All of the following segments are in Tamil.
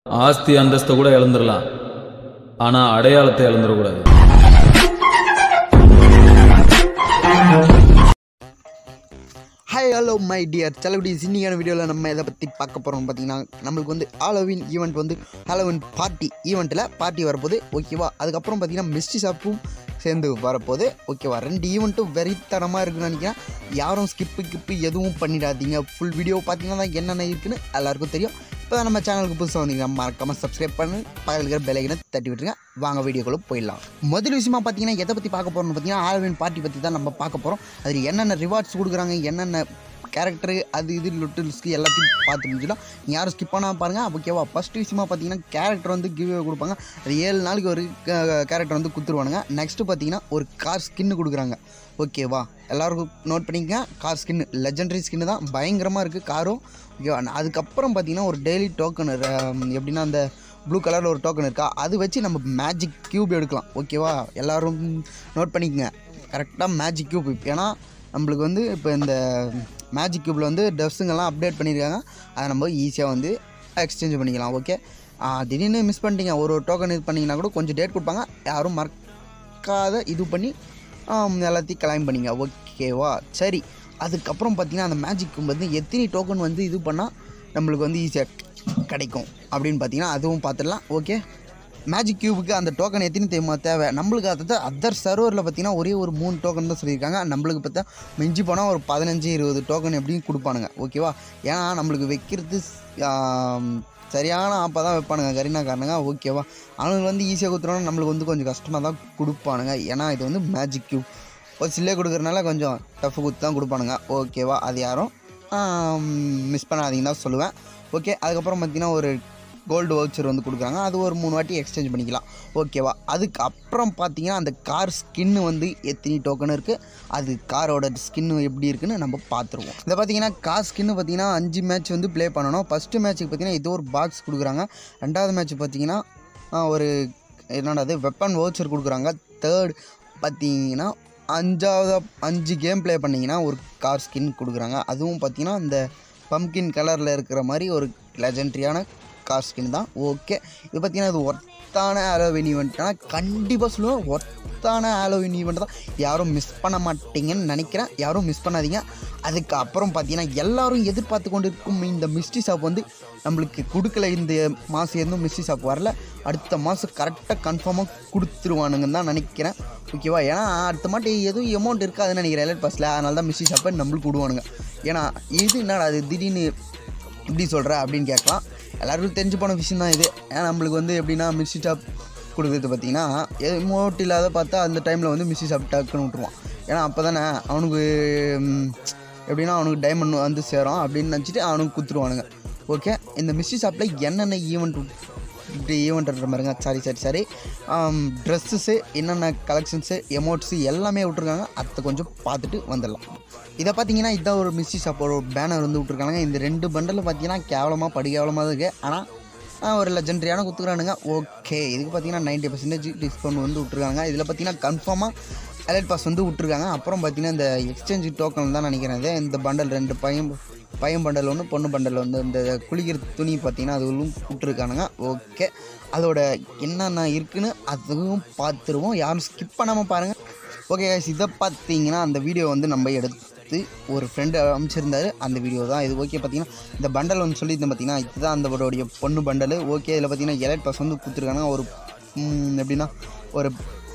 ஆஸ்தி அந்தஸ்தை கூட இழந்துடலாம் ஆனால் அடையாளத்தை இழந்துடக்கூடாது hi hello my dear celebrities இன்னைக்கான வீடியோவில் நம்ம எதை பற்றி பார்க்க போகிறோம் பார்த்தீங்கன்னா நம்மளுக்கு வந்து ஹாலோவின் ஈவெண்ட் வந்து ஹாலோவின் பார்ட்டி ஈவெண்ட்டில் பார்ட்டி வரப்போகுது ஓகேவா அதுக்கப்புறம் பார்த்தீங்கன்னா மிஸ்டி ஷாப்பும் சேர்ந்து வரப்போகுது ஓகேவா ரெண்டு ஈவெண்ட்டும் வெறித்தனமாக இருக்குன்னு நினைக்கிறேன் யாரும் ஸ்கிப்பு கிப்பு எதுவும் பண்ணிடாதீங்க ஃபுல் வீடியோ பார்த்தீங்கன்னா தான் என்னென்ன இருக்குன்னு எல்லாருக்கும் தெரியும் இப்போ தான் நம்ம சேனலுக்கு புதுசாக வந்தீங்கன்னா மறக்காமல் சப்ஸ்கிரைப் பண்ணி பக்கத்தில் இருக்கிற பெலைக்கனை தட்டி விட்டுருங்க வாங்க வீடியோக்குள்ளே போயிடலாம் முதல் விஷயமா பார்த்தீங்கன்னா எதை பற்றி பார்க்க போகிறோம்னு பார்த்தீங்கன்னா ஹாலோவின் பார்ட்டி பற்றி தான் நம்ம பார்க்க போகிறோம் அதில் என்னென்ன ரிவார்ட்ஸ் கொடுக்குறாங்க என்னென்ன கேரக்டரு அது இது லிட்டில்ஸ்க்கு எல்லாத்தையும் பார்த்து முடிஞ்சிடலாம் நீ யாரும் ஸ்கிப் பண்ணாமல் பாருங்கள் ஓகேவா ஃபஸ்ட் விஷயமா பார்த்தீங்கன்னா கேரக்டர் வந்து கிவ் கொடுப்பாங்க அது ஏழு நாளைக்கு ஒரு கேரக்டர் வந்து கொடுத்துருவானுங்க நெக்ஸ்ட்டு பார்த்தீங்கன்னா ஒரு கார் ஸ்கின்னு கொடுக்குறாங்க ஓகேவா எல்லாருக்கும் நோட் பண்ணிக்கங்க கார் ஸ்கின் லெஜெண்டரி ஸ்கின்னு தான் பயங்கரமாக இருக்குது காரும் ஓகேவா அதுக்கப்புறம் பார்த்தீங்கன்னா ஒரு டெய்லி டோக்கன் எப்படின்னா அந்த ப்ளூ கலரில் ஒரு டோக்கன் இருக்கா அது வச்சு நம்ம மேஜிக் க்யூப் எடுக்கலாம் ஓகேவா எல்லோரும் நோட் பண்ணிக்கங்க கரெக்டாக மேஜிக் க்யூப் ஏன்னா நம்மளுக்கு வந்து இப்போ இந்த மேஜிக் க்யூப்பில் வந்து ட்ரெஸ்ஸுங்கெல்லாம் அப்டேட் பண்ணியிருக்காங்க அதை நம்ம ஈஸியாக வந்து எக்ஸ்சேஞ்ச் பண்ணிக்கலாம் ஓகே திடீர்னு மிஸ் பண்ணிட்டீங்க ஒரு ஒரு டோக்கன் இது பண்ணிங்கன்னா கூட கொஞ்சம் டேட் கொடுப்பாங்க யாரும் மறக்காத இது பண்ணி ஆம், எல்லாத்தையும் கிளைம் பண்ணிங்க ஓகேவா சரி அதுக்கப்புறம் பார்த்தீங்கன்னா அந்த மேஜிக் வந்து எத்தனை டோக்கன் வந்து இது பண்ணால் நம்மளுக்கு வந்து ஈஸியாக கிடைக்கும் அப்படின்னு பார்த்தீங்கன்னா அதுவும் பார்த்துடலாம் ஓகே மேஜிக் கியூபுக்கு அந்த டோக்கன் எத்தனை தேவை தேவை நம்மளுக்கு அதாவது அதர் சர்வரில் பார்த்தீங்கன்னா ஒரே ஒரு மூணு டோக்கன் தான் சொல்லியிருக்காங்க நம்மளுக்கு பார்த்தா மிஞ்சி போனால் ஒரு பதினஞ்சு இருபது டோக்கன் எப்படியும் கொடுப்பானுங்க ஓகேவா ஏன்னா நம்மளுக்கு வைக்கிறது ஆம், சரியான ஆப்பாக தான் வைப்பானுங்க கரீனா காரணங்க ஓகேவா அவனுக்கு வந்து ஈஸியாக கொடுத்துருவாங்க நம்மளுக்கு வந்து கொஞ்சம் கஷ்டமாக தான் கொடுப்பானுங்க ஏன்னா இது வந்து மேஜிக் கியூப் ஒரு சில்லே கொடுக்குறனால கொஞ்சம் டஃப் கொடுத்து தான் கொடுப்பானுங்க ஓகேவா அது யாரும் மிஸ் பண்ணாதீங்க தான் சொல்லுவேன் ஓகே அதுக்கப்புறம் பார்த்தீங்கன்னா ஒரு கோல்டு வவுச்சர் வந்து கொடுக்குறாங்க அது ஒரு மூணு வாட்டி எக்ஸ்சேஞ்ச் பண்ணிக்கலாம் ஓகேவா அதுக்கப்புறம் பார்த்தீங்கன்னா அந்த கார் ஸ்கின்னு வந்து எத்தனை டோக்கன் இருக்குது அது காரோட ஸ்கின்னு எப்படி இருக்குன்னு நம்ம பார்த்துருவோம் இதை பார்த்தீங்கன்னா கார் ஸ்கின்னு பார்த்தீங்கன்னா அஞ்சு மேட்ச் வந்து ப்ளே பண்ணணும் ஃபஸ்ட்டு மேட்ச்சுக்கு பார்த்தீங்கன்னா இது ஒரு பாக்ஸ் கொடுக்குறாங்க ரெண்டாவது மேட்ச் பார்த்தீங்கன்னா ஆ, ஒரு என்னடாது வெப்பன் வவுச்சர் கொடுக்குறாங்க தேர்ட் பார்த்தீங்கன்னா அஞ்சாவது அஞ்சு கேம் ப்ளே பண்ணிங்கன்னா ஒரு கார் ஸ்கின் கொடுக்குறாங்க அதுவும் பார்த்தீங்கன்னா இந்த பம்கின் கலரில் இருக்கிற மாதிரி ஒரு லெஜெண்ட்ரியான கார் ஸ்கின் தான் ஓகே இது பார்த்தீங்கன்னா இது ஒர்த்தான ஹாலோவின் ஈவெண்ட்னா கண்டிப்பாக சொல்லுவேன் ஒர்த்தான ஹாலோவின் ஈவெண்ட் தான் யாரும் மிஸ் பண்ண மாட்டீங்கன்னு நினைக்கிறேன் யாரும் மிஸ் பண்ணாதீங்க அதுக்கப்புறம் பார்த்தீங்கன்னா எல்லாரும் எதிர்பார்த்து கொண்டு இருக்கும் இந்த மிஸ்டி ஷாப் வந்து நம்மளுக்கு கொடுக்கல இந்த மாதம் எதுவும் மிஸ்டி ஷாப் வரல அடுத்த மாதம் கரெக்டாக கன்ஃபார்மாக கொடுத்துருவானுங்கன்னு தான் நினைக்கிறேன் ஓகேவா ஏன்னா அடுத்த மாட்டி எதுவும் அமௌண்ட் இருக்காதுன்னு நினைக்கிறேன் எலைட் பாஸில் அதனால தான் மிஸ்டி ஷாப்பை நம்மளுக்கு விடுவானுங்க ஏன்னா இது என்னடா அது திடீர்னு இப்படி சொல்கிற அப்படின்னு கேட்கலாம் எல்லாருக்கும் தெரிஞ்சு போன விஷயம் தான் இது ஏன்னா நம்மளுக்கு வந்து எப்படின்னா மிஸ்டி ஷாப் கொடுக்குறது பார்த்தீங்கன்னா எமௌண்ட் இல்லாத பார்த்தா அந்த டைமில் வந்து மிஸ்டி ஷாப் டக்குன்னு விட்ருவான் ஏன்னா அப்போ தானே அவனுக்கு ம், எப்படின்னா அவனுக்கு டைமண்ட் வந்து சேரும் அப்படின்னு நினச்சிட்டு அவனுக்கு கொடுத்துருவானுங்க ஓகே இந்த மிஸ்டி ஷாப்பில் என்னென்ன ஈவெண்ட் இப்படி ஈவெண்ட்ன்ற மாதிரிங்க சாரி சாரி சாரி ட்ரெஸ்ஸஸ்ஸு என்னென்ன கலெக்ஷன்ஸு எமௌண்ட்ஸு எல்லாமே விட்ருக்காங்க அதை கொஞ்சம் பார்த்துட்டு வந்துடலாம் இதை பார்த்தீங்கன்னா இதான் ஒரு மிஸ்டி ஷாப்போட ஒரு பேனர் வந்து விட்ருக்காங்க இந்த ரெண்டு பண்டலில் பார்த்தீங்கன்னா கேவலமாக படி கேவலமாக தான் இருக்குது ஆனால் ஆ, ஒரு லெஜெண்ட்ரியான குத்துக்கிறானுங்க ஓகே இதுக்கு பார்த்தீங்கன்னா நைன்ட்டி பர்சன்டேஜ் டிஸ்கவுண்ட் வந்து விட்ருக்காங்க இதில் பார்த்தீங்கன்னா கன்ஃபார்மாக அலர்ட் பாஸ் வந்து விட்ருக்காங்க அப்புறம் பார்த்தீங்கன்னா இந்த எக்ஸ்சேஞ்ச் டோக்கன் தான் நினைக்கிறேன் இது. இந்த பண்டல் ரெண்டு பையன் பையன் பண்டல் ஒன்று பொண்ணு பண்டல் வந்து இந்த குளிக்கிற துணி பார்த்தீங்கன்னா அதுவும் விட்ருக்கானுங்க ஓகே அதோட என்னென்ன இருக்குன்னு அதுவும் பார்த்துருவோம் யாரும் ஸ்கிப் பண்ணாமல் பாருங்கள் ஓகே guys இதை பார்த்தீங்கன்னா அந்த வீடியோ வந்து நம்ம எடுத்து ஒரு ஃப்ரெண்டு அமைச்சிருந்தாரு அந்த வீடியோ தான் இது ஓகே பார்த்தீங்கன்னா இந்த பண்டல் ஒன்று சொல்லியிருந்தேன் பார்த்தீங்கன்னா இதுதான் அந்த படோடைய பொண்ணு பண்டல் ஓகே இதில் பார்த்தீங்கன்னா எலைட் பாஸ் வந்து கொடுத்துருக்காங்க ஒரு ம், எப்படின்னா ஒரு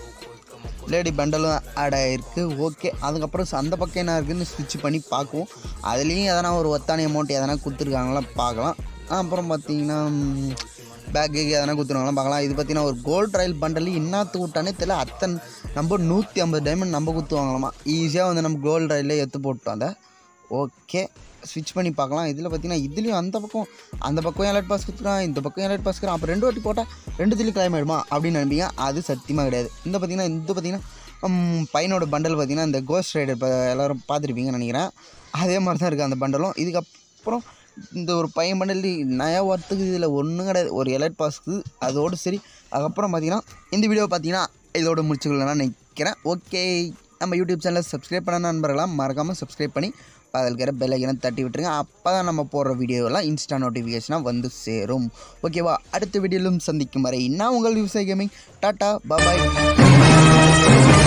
லேடி பண்டலும் ஆட் ஆகிருக்கு ஓகே அதுக்கப்புறம் அந்த பக்கம் என்ன இருக்குதுன்னு ஸ்விட்ச் பண்ணி பார்க்குவோம் அதுலேயும் எதனா ஒரு ஒத்தான அமௌண்ட் எதனா கொடுத்துருக்காங்களா பார்க்கலாம் அப்புறம் பார்த்தீங்கன்னா பேக்கு எதனா கொடுத்துருவாங்களா பார்க்கலாம் இது பார்த்தீங்கன்னா ஒரு கோல்ட் ரயில் பண்டல் என்னத்து விட்டானே தெரியல அத்தனை நம்ம நூற்றி ஐம்பது டைமண்ட் நம்ம குத்துவாங்களாமா ஈஸியாக வந்து நம்ம கோல்ட் ரயிலில் எடுத்து போட்டோம் அதை ஓகே ஸ்விட்ச் பண்ணி பார்க்கலாம் இதில் பார்த்தீங்கன்னா இதுலேயும் அந்த பக்கம் அந்த பக்கம் எலர்ட் பாஸ் கொடுத்துறான் இந்த பக்கம் எலர்ட் பாஸ் கொடுக்குறான் அப்போ ரெண்டு வாட்டி போட்டால் ரெண்டுத்துலேயும் கிளைம் ஆகிடுமா அப்படின்னு நினைப்பீங்க அது சத்தியமாக கிடையாது இந்த பார்த்தீங்கன்னா இந்த பார்த்தீங்கன்னா ம், பையனோட பண்டல் பார்த்தீங்கன்னா இந்த கோஸ்ட் ரைடர் இப்போ எல்லோரும் பார்த்துருப்பீங்கன்னு நினைக்கிறேன் அதே மாதிரி தான் இருக்குது அந்த பண்டலும் இதுக்கப்புறம் இந்த ஒரு பையன் பண்டல் நயா ஒர்த்துக்கு இதில் ஒன்றும் கிடையாது ஒரு எலர்ட் பாஸ்க்கு அதோடு சரி அதுக்கப்புறம் பார்த்தீங்கன்னா இந்த வீடியோ பார்த்தீங்கன்னா இதோட முடிச்சுக்கலாம் நினைக்கிறேன் ஓகே நம்ம யூடியூப் சேனலை சப்ஸ்கிரைப் பண்ண நண்பர்களாம் மறக்காமல் சப்ஸ்கிரைப் பண்ணி அதில் இருக்கிற பெல்லைக்கனை தட்டி விட்டுருங்க அப்போ தான் நம்ம போடுற வீடியோவெல்லாம் இன்ஸ்டா நோட்டிஃபிகேஷனாக வந்து சேரும் ஓகேவா அடுத்த வீடியோவிலும் சந்திக்கும் வரை நான் உங்கள் விவசாய கேமிங் டாட்டா பாபாய்